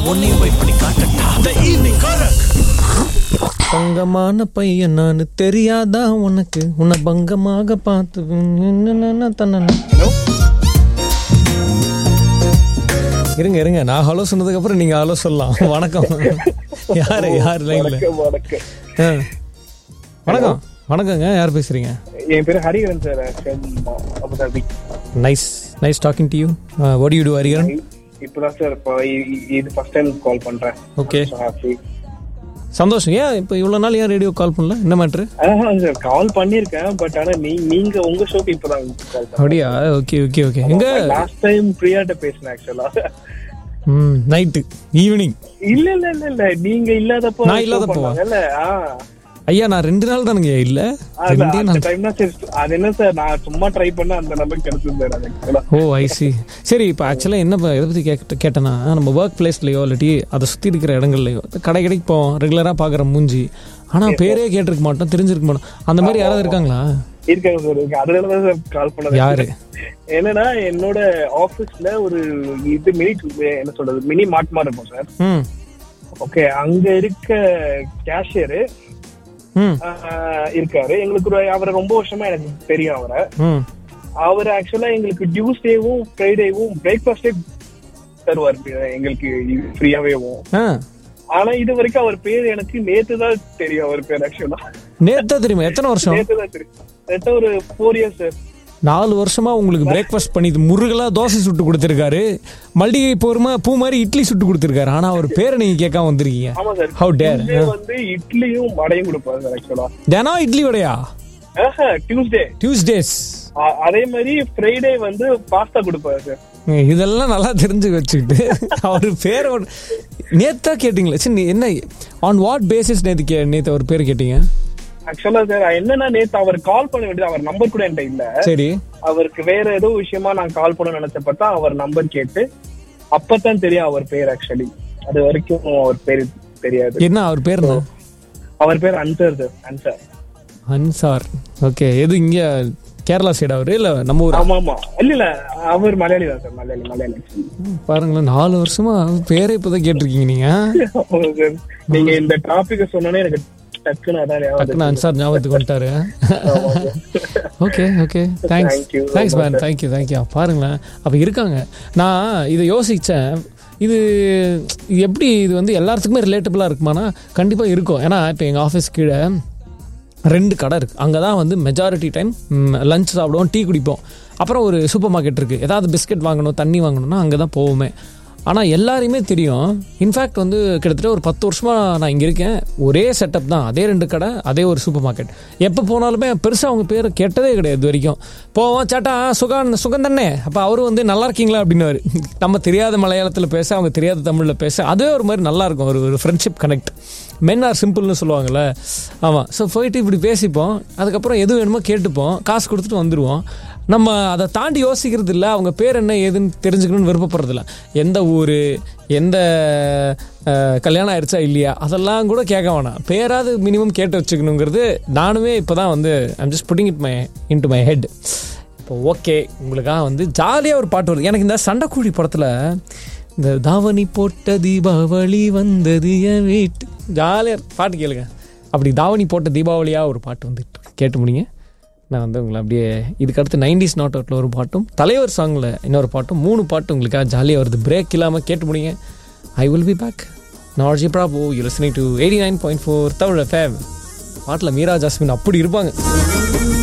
உன்னையும் போய் பண்ணி காட்டட்டா த ஈவினிங் காரக் பங்கமான பையன் நான் தெரியாதா உனக்கு உன்னை பங்கமாக பார்த்து என்னென்ன தன்னன இருங்க இருங்க நான் ஹலோ சொன்னதுக்கு அப்புறம் நீங்க ஹலோ சொல்லலாம் வணக்கம் யாரு யார் லைன்ல வணக்கம் வணக்கம் ஆ. வணக்கம் வணக்கங்க யார் பேசுறீங்க என் பேரு Hariharan sir from Abu Dhabi nice nice talking to you what you do Hariharan இப்பதான் சார் இப்போ இ- இ- இது ஃபர்ஸ்ட் டைம் கால் பண்றேன் ஓகே So happy. சந்தோஷம் ஏன் இப்போ இவ்வளோ நாள் ஏன் ரேடியோ கால் பண்ணல என்ன மேட்ரு அதான் சார் கால் பண்ணிருக்கேன் பட் ஆனா நீ நீங்க உங்க ஷோக்கு இப்பதான் கால் அப்படியா ஓகே ஓகே ஓகே எங்க லாஸ்ட் டைம் பிரியாட்ட பேசினேன் ஆக்சுவலா ம் நைட்டு ஈவினிங் இல்ல இல்ல இல்ல இல்ல நீங்க இல்லாதப்போ நான் show இல்லாதப்போவா? பண்ணாங்கல்ல, ஆ. ஐயா நான் ரெண்டு நாள் தானுங்க இல்ல அது ரெண்டே அந்த நாள் டைம் தான் சரி அது என்ன சார் நான் சும்மா ட்ரை பண்ண அந்த நம்பர் கிடைச்சது சார் அது actually. ஓ ஐசி சரி இப்போ ஆக்சுவலாக என்ன ப- எதை பற்றி கேட்ட கேட்டேன்னா நம்ம ஒர்க் பிளேஸ்லையோ இல்லாட்டி அதை சுற்றி இருக்கிற இடங்கள்லையோ கடை கடைக்கு போவோம் ரெகுலராக பார்க்குற மூஞ்சி ஆனால் பேரே கேட்டிருக்க மாட்டோம் தெரிஞ்சிருக்க மாட்டோம் அந்த மாதிரி யாராவது இருக்காங்களா இருக்காங்க சார் இருக்கு அதனால தான் சார் கால் பண்ணது யாரு என்னன்னா என்னோட ஆபீஸ்ல ஒரு இது மினி என்ன சொல்றது மினி மார்ட் மாதிரி இருக்கும் சார் ம் ஓகே அங்க இருக்க கேஷியரு ம் இருக்காரு எங்களுக்கு ஒரு அவரை ரொம்ப வருஷமா எனக்கு தெரியும் அவரை ம் அவர் ஆக்சுவலா எங்களுக்கு டியூஸ்டேவும் ஃப்ரைடேவும் பிரேக்ஃபாஸ்டே தருவார் எங்களுக்கு ஃப்ரீயாவேவும் ஆ ஆனா இது வரைக்கும் அவர் பேர் எனக்கு நேத்து தான் தெரியும் அவர் பேர் ஆக்சுவலா நேத்தா தெரியுமா எத்தனை வருஷம் நேத்து தான் தெரியும் நேத்து ஒரு ஃபோர் இயர்ஸ் சார் நாலு வருஷமா உங்களுக்கு பிரேக்ஃபாஸ்ட் பண்ணி முருகலா தோசை சுட்டு கொடுத்துருக்காரு மல்லிகை போருமா பூ மாதிரி இட்லி சுட்டு கொடுத்துருக்காரு ஆனா அவர் பேரை நீங்க கேட்காம வந்திருக்கீங்க ஆமா சார் How dare. Tuesday வந்து இட்லியும் வடையும் கொடுப்பாரு சார் ஆக்சுவலா தினம் இட்லி வடையா டியூஸ்டே டியூஸ்டேஸ் அதே மாதிரி ஃப்ரைடே வந்து பாஸ்தா கொடுப்பாரு சார் இதெல்லாம் நல்லா தெரிஞ்சு வச்சுக்கிட்டு அவர் பேர் நேத்தா கேட்டீங்களா சரி நீ என்ன ஆன் வாட் பேசிஸ் நேத்து கே நேத்து அவர் பேர் கேட்டீங்க ஆக்சுவலா சார் என்னன்னா நேத்து அவர் கால் பண்ண வேண்டியது அவர் நம்பர் கூட என்கிட்ட இல்ல சரி அவருக்கு வேற ஏதோ விஷயமா நான் கால் பண்ண நினைச்சப்ப தான் அவர் நம்பர் கேட்டு அப்பதான் தெரியும் அவர் பேர் ஆக்சுவலி அது வரைக்கும் அவர் பேர் தெரியாது என்ன அவர் பேர் என்ன அவர் பேர் அன்சர் சார் அன்சர் அன்சார் ஓகே எது இங்க கேரளா சைடு அவரு இல்ல நம்ம ஊர் ஆமா ஆமா இல்ல இல்ல அவர் மலையாளி தான் சார் மலையாளி மலையாளி actually. பாருங்களேன் நாலு வருஷமா பேரே இப்பதான் கேட்டிருக்கீங்க நீங்க ஆமா sir. நீங்க இந்த டாபிக் சொன்னோன்னே எனக்கு டக்குன்னு அதான் ஞாபகம் டக்குன்னு அன்சார் ஞாபகத்துக்கு வந்துட்டாரு ஆமா sir. Okay okay thanks Thank you thanks ரொம்ப மேன் தேங்க்யூ தேங்க்யூ பாருங்களேன் அப்போ இருக்காங்க நான் இதை யோசித்தேன் இது இது எப்படி இது வந்து எல்லாத்துக்குமே ரிலேட்டபிளாக இருக்குமானா கண்டிப்பாக இருக்கும் ஏன்னா இப்போ எங்கள் ஆஃபீஸ் கீழே ரெண்டு கடை இருக்குது அங்கே தான் வந்து மெஜாரிட்டி டைம் லஞ்ச் சாப்பிடுவோம் டீ குடிப்போம் அப்புறம் ஒரு சூப்பர் மார்க்கெட் இருக்குது ஏதாவது பிஸ்கட் வாங்கணும் தண்ணி வாங்கணும்னா அங்கே தான் போவோமே ஆனால் எல்லாரையுமே தெரியும் இன்ஃபேக்ட் வந்து கிட்டத்தட்ட ஒரு பத்து வருஷமாக நான் இங்கே இருக்கேன் ஒரே செட்டப் தான் அதே ரெண்டு கடை அதே ஒரு சூப்பர் மார்க்கெட் எப்போ போனாலுமே பெருசாக அவங்க பேர் கேட்டதே கிடையாது இது வரைக்கும் போவோம் சேட்டா சுகான் சுகம் தானே அப்போ அவரும் வந்து நல்லா இருக்கீங்களா அப்படின்னுவாரு நம்ம தெரியாத மலையாளத்தில் பேச அவங்க தெரியாத தமிழில் பேச அதுவே ஒரு மாதிரி நல்லா இருக்கும் ஒரு ஒரு ஃப்ரெண்ட்ஷிப் கனெக்ட் மென் ஆர் சிம்பிள்னு சொல்லுவாங்கல்ல ஆமாம் ஸோ போயிட்டு இப்படி பேசிப்போம் அதுக்கப்புறம் எது வேணுமோ கேட்டுப்போம் காசு கொடுத்துட்டு வந்துடுவோம் நம்ம அதை தாண்டி யோசிக்கிறது இல்லை அவங்க பேர் என்ன ஏதுன்னு தெரிஞ்சுக்கணும்னு விருப்பப்படுறதில்ல எந்த ஊர் எந்த அஹ், கல்யாணம் ஆயிடுச்சா இல்லையா அதெல்லாம் கூட கேட்க வேணாம் பேராது மினிமம் கேட்டு வச்சுக்கணுங்கிறது நானுமே இப்போ தான் வந்து I'm just putting it my into my head இப்போ ஓகே உங்களுக்காக வந்து ஜாலியாக ஒரு பாட்டு வருது எனக்கு இந்த சண்டைக்கூடி படத்தில் இந்த தாவணி போட்ட தீபாவளி வந்தது என் வீட்டு ஜாலியாக பாட்டு கேளுங்க அப்படி தாவணி போட்ட தீபாவளியாக ஒரு பாட்டு வந்துட்டு இருக்கு. கேட்டு முடிங்க நான் வந்து உங்களை அப்படியே இதுக்கு அடுத்து நைன்டிஸ் நாட் அவுட்டில் ஒரு பாட்டும் தலைவர் சாங்கில் இன்னொரு பாட்டும் மூணு பாட்டு உங்களுக்காக ஜாலியாக வருது பிரேக் இல்லாமல் கேட்டு முடிங்க ஐ வில் பி பேக் நார்ஜி ப்ராபோ you listening to eighty nine point four Tamil fame பாட்டில் மீரா ஜாஸ்மின் அப்படி இருப்பாங்க